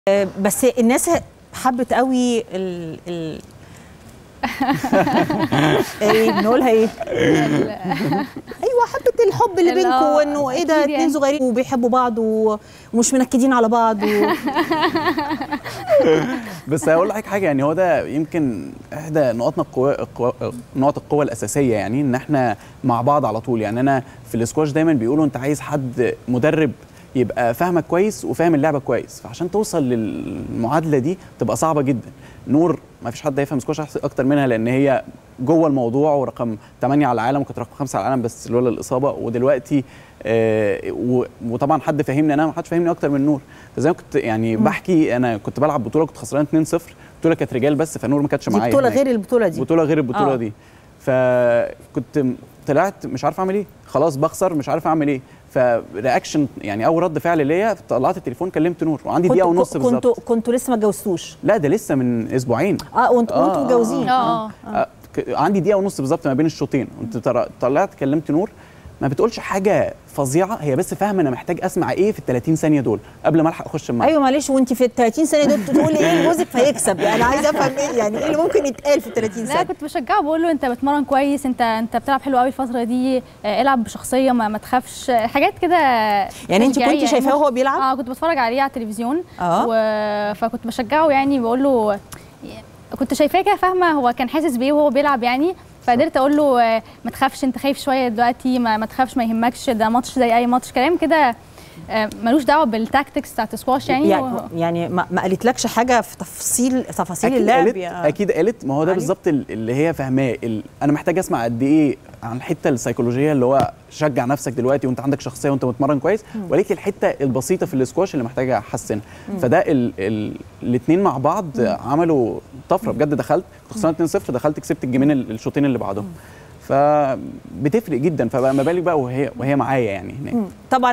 آه، بس الناس حبت قوي ال ال ايه بنقولها ايه؟ ايوه حبت الحب اللي ال- بينكم آه، وانه ايه ده أكيد اتنين يعني. صغيرين وبيحبوا بعض و- ومش منكدين على بعض و... بس هقول لك حاجه يعني هو ده يمكن احدى نقاطنا القوة القوة- نقط القوه الاساسيه يعني ان احنا مع بعض على طول يعني انا في الاسكواش دايما بيقولوا انت عايز حد مدرب يبقى فاهمك كويس وفاهم اللعبه كويس فعشان توصل للمعادله دي تبقى صعبه جدا نور ما فيش حد هيفهم سكواش أحس- اكتر منها لان هي جوه الموضوع ورقم 8 على العالم وكانت رقم 5 على العالم بس لولا الاصابه ودلوقتي آه و- وطبعا حد فاهمني انا ما حدش فاهمني اكتر من نور فزي ما كنت يعني بحكي انا كنت بلعب بطوله كنت خسران 2-0 البطوله كانت رجال بس فنور ما كانتش دي معايا بطوله هناك. غير البطوله دي بطوله غير البطوله آه. آه. دي فكنت م- طلعت مش عارف اعمل ايه خلاص بخسر مش عارف اعمل ايه فرياكشن يعني اول رد فعل ليا طلعت التليفون كلمت نور وعندي دقيقه كنتوا- ونص كنتوا بالظبط كنتوا لسه ما اتجوزتوش لا ده لسه من اسبوعين اه وانتوا آه، وانتوا آه، متجوزين اه اه آه، ك- عندي دقيقه ونص بالظبط ما بين الشوطين كنت طر- طلعت كلمت نور ما بتقولش حاجه فظيعه هي بس فاهمه انا محتاج اسمع ايه في ال 30 ثانيه دول قبل ما الحق اخش الملعب ايوه معلش وانت في ال 30 ثانيه دول تقولي ايه لجوزك فيكسب يعني انا عايزه افهم ايه يعني ايه اللي ممكن يتقال في ال 30 لا ثانيه كنت بشجعه بقول له انت بتمرن كويس انت انت بتلعب حلو قوي الفتره دي آه، العب بشخصيه ما, ما تخافش آه، حاجات كده يعني انت تشجيعية كنت شايفاه وهو بيلعب اه كنت بتفرج عليه على التلفزيون اه و... فكنت بشجعه يعني بقول له كنت شايفاه كده فاهمه هو كان حاسس بايه وهو بيلعب يعني فقدرت اقول له آه، ما تخافش انت خايف شويه دلوقتي ما, ما تخافش ما يهمكش ده ماتش زي اي ماتش كلام كده آه، ملوش دعوه بالتاكتكس بتاعت السكواش يعني, يعني, و... يعني ما, ما قالتلكش حاجه في تفاصيل تفاصيل اكيد اللعب قالت يا اكيد قالت ما هو ده علي؟ بالظبط ال- اللي هي فاهماه ال- انا محتاج اسمع قد ايه عن الحته السيكولوجيه اللي هو شجع نفسك دلوقتي وانت عندك شخصيه وانت متمرن كويس وقالت لي الحته البسيطه في الاسكواش اللي محتاجه احسنها فده ال ال الاثنين مع بعض عملوا طفره بجد دخلت كنت خسران 2-0 دخلت كسبت الجيمين ال- الشوطين اللي بعدهم فبتفرق جدا فبقى ما بالك بقى وهي وهي معايا يعني هناك طبعا